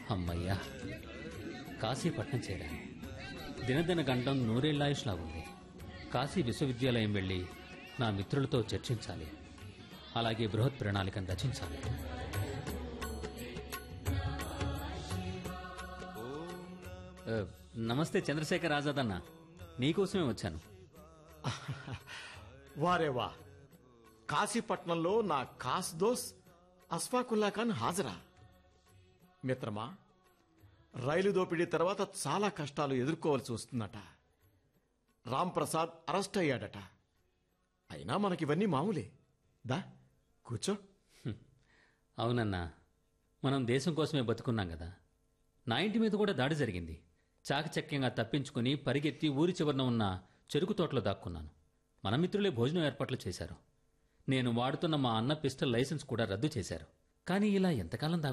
అమ్మయ్యా కాశీపట్నం చేరాను దినదిన గండం నూరేళ్లాయుష్లా ఉంది కాశీ విశ్వవిద్యాలయం వెళ్ళి నా మిత్రులతో చర్చించాలి అలాగే బృహత్ ప్రణాళికను రచించాలి ఆ, నమస్తే చంద్రశేఖర్ ఆజాద్ అన్న నీకోసమే వచ్చాను వారే వా కాశీపట్నంలో నా ఖాస్ దోస్ అస్ఫాకుల్లా ఖాన్ హాజరా మిత్రమా రైలు దోపిడీ తర్వాత చాలా కష్టాలు ఎదుర్కోవాల్సి వస్తుందట రామ్ ప్రసాద్ అరెస్ట్ అయ్యాడట అయినా మనకివన్నీ మామూలే దా కూర్చో అవునన్నా మనం దేశం కోసమే బతుకున్నాం కదా నా ఇంటి మీద కూడా దాడి జరిగింది చాకచక్యంగా తప్పించుకుని పరిగెత్తి ఊరి చివరన ఉన్న చెరుకు తోటలో దాక్కున్నాను మన మిత్రులే భోజనం ఏర్పాట్లు చేశారు నేను వాడుతున్న మా అన్న పిస్టల్ లైసెన్స్ కూడా రద్దు చేశారు కానీ ఇలా ఎంతకాలం దాక్కుంటాను?